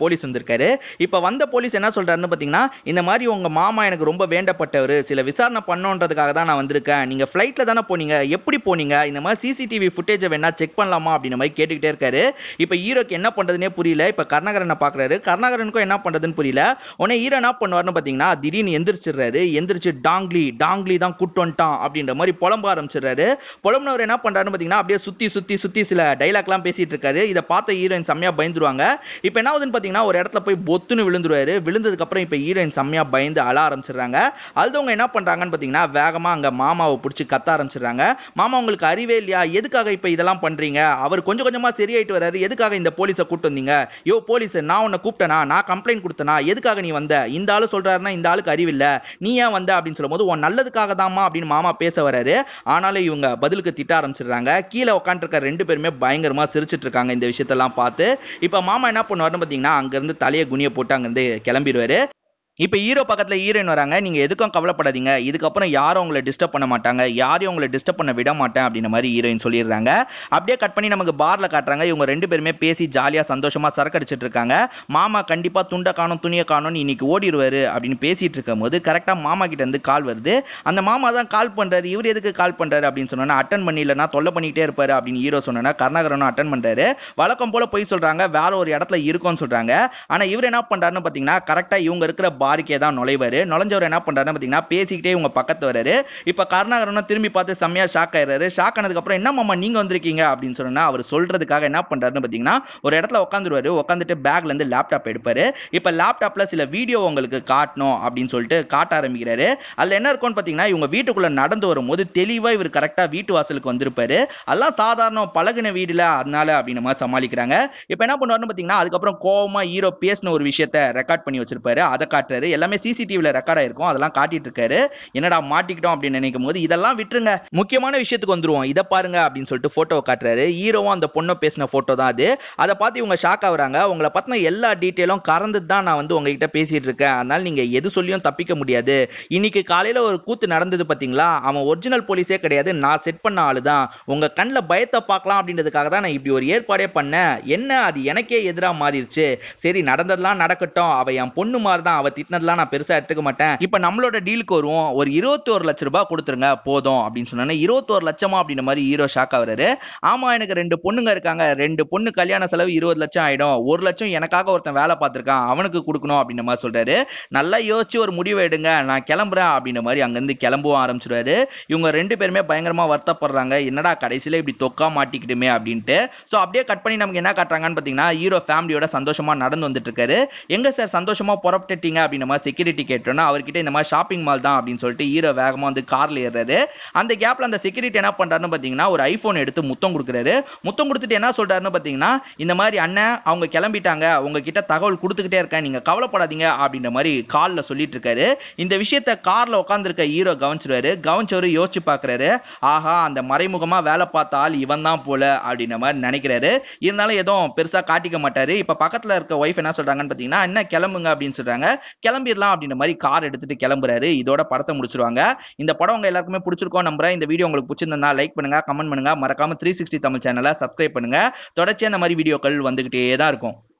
போலீஸ் வந்திருக்காரு இப்ப வந்த போலீஸ் என்ன சொல்றாருன்னு பாத்தீங்கன்னா இந்த மாதிரி உங்க மாமா எனக்கு ரொம்ப வேண்டப்பட்டவர் சில விசாரணை பண்ணோன்றதுக்காக தான் நான் வந்திருக்கேன் நீங்க ஃபிளைட்ல தானே போனீங்க எப்படி போனீங்க இந்த மாதிரி சிசிடிவி ஃபுட்டேஜை வேணா செக் பண்ணலாமா அப்படின்ற மாதிரி கேட்டுக்கிட்டே இருக்காரு இப்ப ஹீரோக்கு என்ன பண்றதுனே புரியல இப்ப கருணாகரனை பாக்குறாரு கருணாகரனுக்கும் என்ன பண்றதுன்னு புரியல உடனே ஹீரோ என்ன பண்ணுவார்னு பாத்தீங்கன்னா திடீர்னு எந்திரிச்சிடுறாரு எந்திரிச்சு டாங்லி டாங்லி தான் கூட்டு வந்துட்டான் அப்படின்ற மாதிரி புலம்ப ஆரம்பிச்சிடுறாரு புலம்புனவர் என்ன பண்றாருன்னு பாத்தீங்கன்னா அப்படியே சுத்தி சுத்தி சுத்தி சில டைலாக்லாம் பேசிட்டு இருக்காரு இதை பார்த்த ஹீரோயின் செம்மையா பயந்துருவாங்க இப்போ என்ன ஆகுதுன்னு பாத்தீங்கன்னா ஒரு இடத்துல போய் பொத்துன்னு விழுந்துருவாரு விழுந்ததுக்கு அப்புறம் இப்போ ஹீரோயின் செம்மையா பயந்து அழ ஆரம்பிச்சிடுறாங்க அழுதவங்க என்ன பண்றாங்கன்னு பாத்தீங்கன்னா வேகமா அங்க மாமாவை பிடிச்சி கத்த ஆரம்பிச்சிடுறாங்க மாமா உங்களுக்கு அறிவே இல்லையா எதுக்காக இப்போ இதெல்லாம் பண்றீங்க அவர் கொஞ்சம் கொஞ்சமா சரியாயிட்டு வராரு எதுக்காக இந்த போலீஸை கூட்டு வந்தீங்க யோ போலீஸ் நான் உன்னை கூப்பிட்டேனா நான் கம்ப்ளைண்ட் கொடுத்தனா எதுக்காக நீ வந்த இந்த ஆளு சொல்றாருன்னா இந்த ஆளுக்கு அறிவில்ல நீ ஏன் வந்த அப்படின்னு சொல்லும்போது உன் நல்லதுக்காக தாம்மா அப்படின்னு மாமா பேச வராரு ஆனாலும் இவங்க பதிலுக்கு திட்ட ஆரம்பிச்சிடுறாங்க கீழே உட்காந்துருக்க ரெண்டு பேருமே பயங்கரமா சிரிச்சிட்டு இருக்காங்க இந்த விஷயத்தெல்லாம் பார்த்து இப்போ மாமா என்ன பண்ணுவாருன்னு பார்த்தீங்கன்னா அங்கேருந்து தலையை குனிய போட்டு அங்கேருந்து கிளம்பிடுவாரு இப்போ ஹீரோ பக்கத்தில் ஹீரோயின் வராங்க நீங்கள் எதுக்கும் கவலைப்படாதீங்க இதுக்கப்புறம் யாரும் உங்களை டிஸ்டர்ப் பண்ண மாட்டாங்க யாரையும் உங்களை டிஸ்டர்ப் பண்ண விட மாட்டேன் அப்படின்ற மாதிரி ஹீரோயின் சொல்லிடுறாங்க அப்படியே கட் பண்ணி நமக்கு பார்ல காட்டுறாங்க இவங்க ரெண்டு பேருமே பேசி ஜாலியாக சந்தோஷமா சரக்கு அடிச்சிட்டு இருக்காங்க மாமா கண்டிப்பாக துண்டை காணும் துணியை காணும் இன்னைக்கு ஓடிடுவாரு அப்படின்னு பேசிட்டு இருக்கும் போது கரெக்டாக மாமா கிட்ட இருந்து கால் வருது அந்த மாமா தான் கால் பண்றாரு இவர் எதுக்கு கால் பண்றாரு அப்படின்னு சொன்னா அட்டன் பண்ணி இல்லைனா தொல்லை பண்ணிக்கிட்டே இருப்பாரு அப்படின்னு ஹீரோ சொன்னா கருணாகரனும் அட்டன் பண்றாரு வழக்கம் போல போய் சொல்றாங்க வேற ஒரு இடத்துல இருக்கும்னு சொல்றாங்க ஆனா இவர் என்ன பண்றாருன்னு பாத்தீங்கன்னா கரெக்டா இவங்க இருக்கிற பாருக்கே தான் நுழைவாரு நுழைஞ்சவர் என்ன பண்றாருன்னு பாத்தீங்கன்னா பேசிக்கிட்டே இவங்க பக்கத்து வராரு இப்ப கருணாகரனும் திரும்பி பார்த்து செம்மையா ஷாக் ஆயிடுறாரு ஷாக் ஆனதுக்கு அப்புறம் என்ன மாமா நீங்க வந்திருக்கீங்க அப்படின்னு சொன்னா அவர் சொல்றதுக்காக என்ன பண்றாருன்னு பாத்தீங்கன்னா ஒரு இடத்துல உட்காந்துருவாரு உட்காந்துட்டு பேக்ல இருந்து லேப்டாப் எடுப்பாரு இப்ப லேப்டாப்ல சில வீடியோ உங்களுக்கு காட்டணும் அப்படின்னு சொல்லிட்டு காட்ட ஆரம்பிக்கிறாரு அதுல என்ன இருக்கும்னு பாத்தீங்கன்னா இவங்க வீட்டுக்குள்ள நடந்து வரும்போது தெளிவா இவர் கரெக்டா வீட்டு வாசலுக்கு வந்திருப்பாரு அதெல்லாம் சாதாரண பழகின வீடுல அதனால அப்படின்னு மாதிரி சமாளிக்கிறாங்க இப்ப என்ன பண்ணுவாருன்னு பாத்தீங்கன்னா அதுக்கப்புறம் கோவமா ஹீரோ பேசின ஒரு விஷயத்த ரெக்கார்ட் பண்ணி வச்சிருப்பாரு அதை காட்டுறாரு எல்லாமே சிசிடிவில ரெக்கார்ட் ஆயிருக்கும் அதெல்லாம் காட்டிட்டு இருக்காரு என்னடா மாட்டிக்கிட்டோம் அப்படின்னு நினைக்கும் போது இதெல்லாம் விட்டுருங்க முக்கியமான விஷயத்துக்கு வந்துருவோம் இதை பாருங்க அப்படின்னு சொல்லிட்டு போட்டோவை காட்டுறாரு ஹீரோவும் அந்த பொண்ணை பேசின போட்டோ தான் அது அதை பார்த்து இவங்க ஷாக் ஆகுறாங்க உங்களை பத்தின எல்லா டீட்டெயிலும் கறந்து தான் நான் வந்து உங்ககிட்ட பேசிட்டு இருக்கேன் அதனால நீங்க எது சொல்லியும் தப்பிக்க முடியாது இன்னைக்கு காலையில ஒரு கூத்து நடந்தது பாத்தீங்களா அவன் ஒரிஜினல் போலீஸே கிடையாது நான் செட் பண்ண ஆளு தான் உங்க கண்ணில் பயத்தை பார்க்கலாம் அப்படின்றதுக்காக தான் நான் இப்படி ஒரு ஏற்பாடே பண்ணேன் என்ன அது எனக்கே எதிராக மாறிடுச்சு சரி நடந்ததெல்லாம் நடக்கட்டும் அவ என் பொண்ணு மாதிரி தான் அவ திட்டினதெல்லாம் நான் பெருசா எடுத்துக்க மாட்டேன் இப்போ நம்மளோட டீலுக்கு வருவோம் ஒரு இருபத்தோரு லட்ச ரூபாய் கொடுத்துருங்க போதும் அப்படின்னு சொன்னேன் இருபத்தோரு லட்சமா அப்படின்ற மாதிரி ஹீரோ ஷாக் ஆகுறாரு ஆமா எனக்கு ரெண்டு பொண்ணுங்க இருக்காங்க ரெண்டு பொண்ணு கல்யாண செலவு இருபது லட்சம் ஆயிடும் ஒரு லட்சம் எனக்காக ஒருத்தன் வேலை பார்த்திருக்கான் அவனுக்கு கொடுக்கணும் அப்படின்ற மாதிரி சொல்றாரு நல்லா யோசிச்சு ஒரு முடிவு எடுங்க நான் கிளம்புறேன் அப்படின்ற மாதிரி அங்கிருந்து கிளம்பவும் ஆரம்பிச்சிருவாரு இவங்க ரெண்டு பேருமே பயங்கரமா வருத்தப்படுறாங்க என்னடா கடைசியில இப்படி தொக்கா மாட்டிக்கிட்டுமே அப்படின்ட்டு ஸோ அப்படியே கட் பண்ணி நமக்கு என்ன காட்டுறாங்கன்னு பார்த்தீங்கன்னா ஹீரோ ஃபேமிலியோட சந்தோஷமா நடந்து வந்துட்டு இருக்காரு எங்க சார் சந்தோஷமா புறப்பட்டுட்டீங்க அப்படின்ற மாதிரி செக்யூரிட்டி கேட்டோன்னா அவர்கிட்ட இந்த மாதிரி ஷாப்பிங் மால் தான் அப்படின்னு சொல்லிட்டு ஹீரோ வேகமா வந்து கார்ல ஏறாரு அந்த கேப்ல அந்த செக்யூரிட்டி என்ன பண்றாருன்னு பார்த்தீங்கன்னா ஒரு ஐபோன் எடுத்து முத்தம் கொடுக்குறாரு முத்தம் கொடுத்துட்டு என்ன சொல்றாருன்னு பார்த்தீங்கன்னா இந்த மாதிரி அண்ணன் அவங்க கிளம்பிட்டாங்க உங்ககிட்ட தகவல் கொடுத்துக்கிட்டே இருக்கேன் நீங்க கவலைப்படாதீங்க அப்படின்ற மாதிரி கால்ல சொல்லிட்டு இருக்காரு இந்த விஷயத்த கார்ல உட்காந்துருக்க ஹீரோ கவனிச்சிருவாரு கவனிச்சவரு யோசிச்சு பார்க்கறாரு ஆஹா அந்த மறைமுகமா வேலை பார்த்த ஆள் இவன் தான் போல அப்படின்ற மாதிரி நினைக்கிறாரு இருந்தாலும் எதுவும் பெருசா காட்டிக்க மாட்டாரு இப்ப பக்கத்துல இருக்க ஒய்ஃப் என்ன சொல்றாங்கன்னு பாத்தீங்கன்னா என்ன கிளம்புங்க அப்படின்னு சொல்றாங்க கிளம்பிடலாம் அப்படின்ற மாதிரி கார் எடுத்துட்டு கிளம்புறாரு இதோட படத்தை முடிச்சிருவாங்க இந்த படம் உங்க எல்லாருக்குமே பிடிச்சிருக்கோம் நம்புறேன் இந்த வீடியோ உங்களுக்கு பிடிச்சிருந்தா லைக் பண்ணுங்க கமெண்ட் பண்ணுங்க மறக்காம த்ரீ சிக்ஸ்டி தமிழ் சேனலை சப்ஸ்கிரைப் பண்ணுங்க தொடர்ச்சியா இந்த மாதிரி வீடியோக்கள் வந்துகிட்டே தான் இருக்கும்